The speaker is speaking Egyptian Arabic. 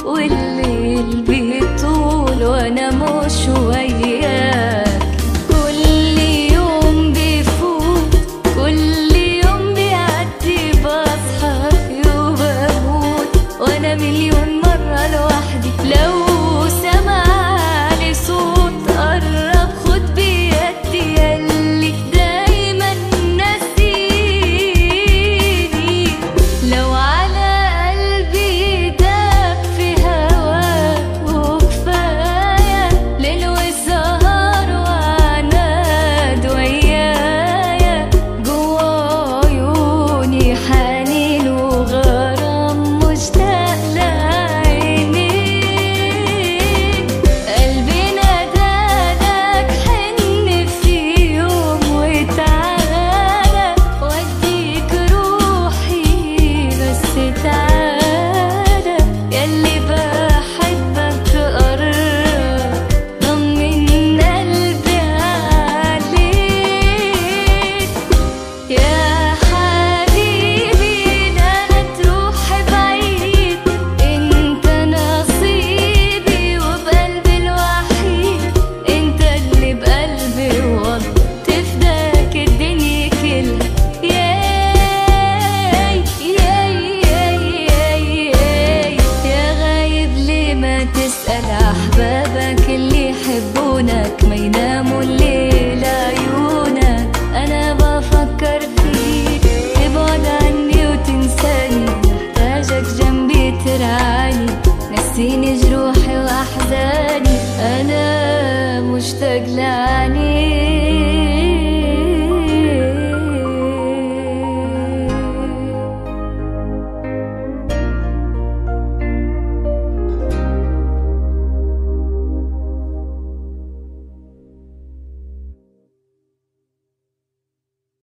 والليل بيطول وانا مش وياك كل يوم بيفوت كل يوم بيعدي بصحى فيه وبموت وانا مليون مرة لوحدي لو سمع لي صوت قرب خد بيدي ياللي دايما ناسيني لو على قلبي داب في هواك وكفاية ليل وسهر وعناد ويايا جوا عيوني حنين وغرام مشتاق لعينيك قلبي نادالك حن في يوم وتعالى وديك روحي بس تعالى ياللي بحبك قرب طمن قلبي عليك يا حبيبي لا تروح بعيد انت نصيبي وبقلبي الوحيد انت اللي بقلبي وضع تفداك الدنيا كلها ياي ياي ياي ياي ياي يا غايب ليه ما تسأل أحبابك اللي يحبونك ما يناموا الليل عيونك أنا بفكر فيك تبعد عني وتنساني محتاجك جنبي ترعاني نسيني جروحي وأحزاني أنا مشتاق لعنيك